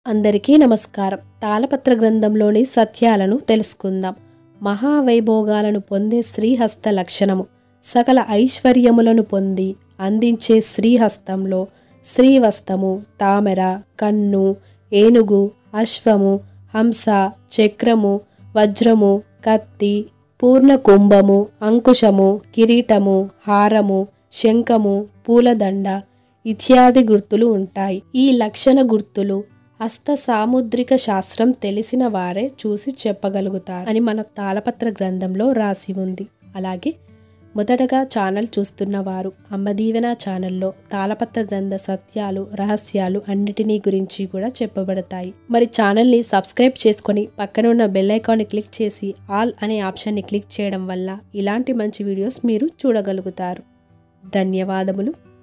అందరికీ నమస్కారం తాళపత్ర గ్రంథంలోని సత్యాలను తెలుసుకుందాం మహావైభోగాలను పొందే శ్రీహస్త లక్షణము సకల ఐశ్వర్యములను పొంది అందించే శ్రీహస్తంలో శ్రీవస్తము తామర కన్ను ఏనుగు అశ్వము హంస చక్రము వజ్రము కత్తి పూర్ణ కుంభము అంకుశము కిరీటము హారము శంఖము పూలదండ ఇత్యాది గుర్తులు ఉంటాయి ఈ లక్షణ గుర్తులు హస్త సాముద్రిక శాస్త్రం తెలిసిన వారే చూసి చెప్పగలుగుతారు అని మన తాళపత్ర గ్రంథంలో రాసి ఉంది అలాగే మొదటగా ఛానల్ చూస్తున్న వారు అమ్మదీవెన ఛానల్లో తాళపత్ర గ్రంథ సత్యాలు రహస్యాలు అన్నిటినీ గురించి కూడా చెప్పబడతాయి మరి ఛానల్ని సబ్స్క్రైబ్ చేసుకొని పక్కన ఉన్న బెల్ ఐకాన్ని క్లిక్ చేసి ఆల్ అనే ఆప్షన్ని క్లిక్ చేయడం వల్ల ఇలాంటి మంచి వీడియోస్ మీరు చూడగలుగుతారు ధన్యవాదములు